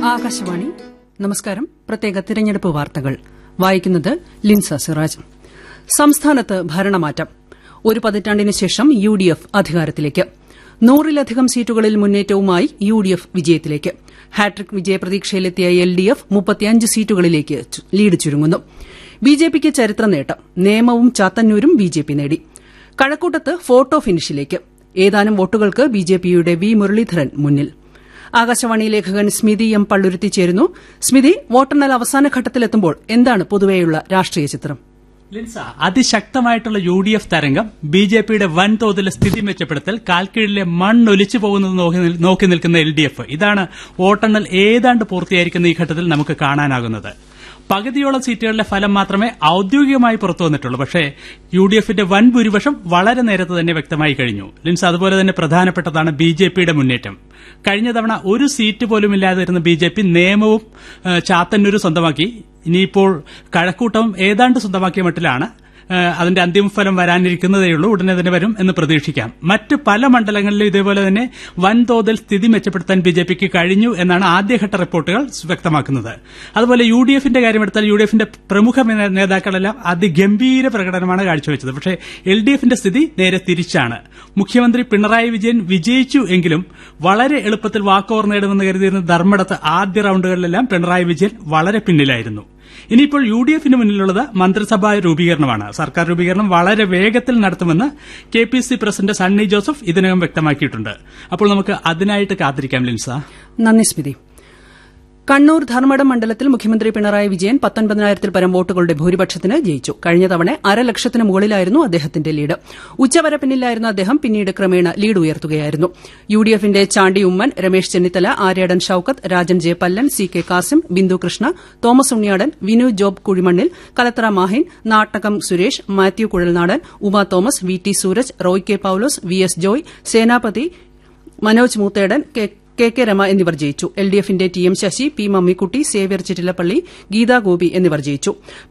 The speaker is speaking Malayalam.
ആകാശവാണി നമസ്കാരം പ്രത്യേക തിരഞ്ഞെടുപ്പ് വാർത്തകൾ വായിക്കുന്നത് ലിൻസ സിറാജ് സംസ്ഥാനത്ത് ഭരണമാറ്റം ഒരു പതിറ്റാണ്ടിന് ശേഷം യു ഡി എഫ് അധികാരത്തിലേക്ക് നൂറിലധികം സീറ്റുകളിൽ മുന്നേറ്റവുമായി യു ഡി എഫ് വിജയത്തിലേക്ക് ഹാട്രിക് വിജയപ്രതീക്ഷയിലെത്തിയ എൽ ഡി എഫ് മുപ്പത്തിയഞ്ച് സീറ്റുകളിലേക്ക് ലീഡ് ചുരുങ്ങുന്നു ബി ജെ പിക്ക് ചരിത്ര നേട്ടം നേമവും ചാത്തന്നൂരും ബി ജെ പി നേടി കഴക്കൂട്ടത്ത് ഫോട്ടോ ഫിനിഷിലേക്ക് ഏതാനും വോട്ടുകൾക്ക് ബി ജെ പിയുടെ വി മുരളീധരൻ മുന്നിൽ ആകാശവാണി ലേഖകൻ സ്മിതി എം പള്ളുരുത്തി ചേരുന്നു സ്മിതി വോട്ടെണ്ണൽ അവസാന ഘട്ടത്തിലെത്തുമ്പോൾ എന്താണ് പൊതുവെയുള്ള രാഷ്ട്രീയ ചിത്രം ലിൻസ അതിശക്തമായിട്ടുള്ള യു ഡി എഫ് തരംഗം ബി ജെ പിയുടെ വൻതോതിലെ സ്ഥിതി മെച്ചപ്പെടുത്തൽ കാൽക്കീഴിലെ മണ്ണൊലിച്ചു പോകുന്നത് നോക്കി നിൽ- നോക്കി നിൽക്കുന്ന എൽ ഡി എഫ് ഇതാണ് വോട്ടെണ്ണൽ ഏതാണ്ട് പൂർത്തിയായിരിക്കുന്ന ഈ ഘട്ടത്തിൽ നമുക്ക് കാണാനാകുന്നത് പകുതിയോളം സീറ്റുകളിലെ ഫലം മാത്രമേ ഔദ്യോഗികമായി പുറത്തു വന്നിട്ടുള്ളൂ പക്ഷേ യു ഡി എഫിന്റെ വൻ ഭൂരിപക്ഷം വളരെ നേരത്തെ തന്നെ വ്യക്തമായി കഴിഞ്ഞു ലിൻസ് അതുപോലെ തന്നെ പ്രധാനപ്പെട്ടതാണ് ബി ജെ പിയുടെ മുന്നേറ്റം കഴിഞ്ഞ തവണ ഒരു സീറ്റ് പോലും ഇല്ലാതിരുന്ന ബി ജെ പി നിയമവും ഏഹ്, ചാത്തന്നൂരും സ്വന്തമാക്കി ഇനിയിപ്പോൾ കഴക്കൂട്ടം ഏതാണ്ട് സ്വന്തമാക്കിയ മട്ടിലാണ് ഏഹ്, അതിന്റെ അന്തിമഫലം വരാനിരിക്കുന്നതേയുള്ളൂ ഉടനെ തന്നെ വരും എന്ന് പ്രതീക്ഷിക്കാം മറ്റ് പല മണ്ഡലങ്ങളിലും ഇതേപോലെ തന്നെ വൻതോതിൽ സ്ഥിതി മെച്ചപ്പെടുത്താൻ ബി ജെ പിക്ക് കഴിഞ്ഞു എന്നാണ് ആദ്യഘട്ട റിപ്പോർട്ടുകൾ വ്യക്തമാക്കുന്നത് അതുപോലെ യു ഡി എഫിന്റെ കാര്യമെടുത്താൽ യു ഡി എഫിന്റെ പ്രമുഖ നേ- നേതാക്കളെല്ലാം അതിഗംഭീര പ്രകടനമാണ് കാഴ്ചവെച്ചത് പക്ഷേ എൽ ഡി എഫിന്റെ സ്ഥിതി നേരെ തിരിച്ചാണ് മുഖ്യമന്ത്രി പിണറായി വിജയൻ വിജയിച്ചു എങ്കിലും വളരെ എളുപ്പത്തിൽ വാക്കോവർ നേടുമെന്ന് കരുതിയിരുന്ന ധർമ്മടത്ത് ആദ്യ റൌണ്ടുകളിലെല്ലാം പിണറായി വിജയൻ വളരെ പിന്നിലായിരുന്നു ഇനിയിപ്പോൾ യു ഡി എഫിന് മുന്നിലുള്ളത് മന്ത്രിസഭാ രൂപീകരണമാണ് സർക്കാർ രൂപീകരണം വളരെ വേഗത്തിൽ നടത്തുമെന്ന് K P C president Sunny Joseph ഇതിനകം വ്യക്തമാക്കിയിട്ടുണ്ട് അപ്പോൾ നമുക്ക് അതിനായിട്ട് കാത്തിരിക്കാം ലിൻസ നന്ദി സ്മിതി കണ്ണൂർ ധർമ്മടം മണ്ഡലത്തിൽ മുഖ്യമന്ത്രി പിണറായി വിജയൻ പത്തൊൻപതിനായിരത്തിൽ പരം വോട്ടുകളുടെ ഭൂരിപക്ഷത്തിന് ജയിച്ചു കഴിഞ്ഞ തവണ അരലക്ഷത്തിന് മുകളിലായിരുന്നു അദ്ദേഹത്തിന്റെ ലീഡ് ഉച്ചവരെ പിന്നിലായിരുന്ന അദ്ദേഹം പിന്നീട് ക്രമേണ ലീഡ് ഉയർത്തുകയായിരുന്നു യു ഡി എഫിന്റെ Chandy Oommen Ramesh Chennithala Aryadan Shoukath Rajan J Pallan C K Kasim Bindu Krishna Thomas Unniyadan Vinu Job Kuzhimannil Kalathra Mahin Nattakam Suresh Mathew Kuzhalnadan Uma Thomas V T Sooraj Roy K Paulose V S Joy Senapathi Manoj Moothedan K K K Rama എന്നിവർ ജയിച്ചു എൽ ഡി എഫിന്റെ T M Sasi P Mammikutty Xavier Chittilappally Geetha Gopi എന്നിവർ ജയിച്ചു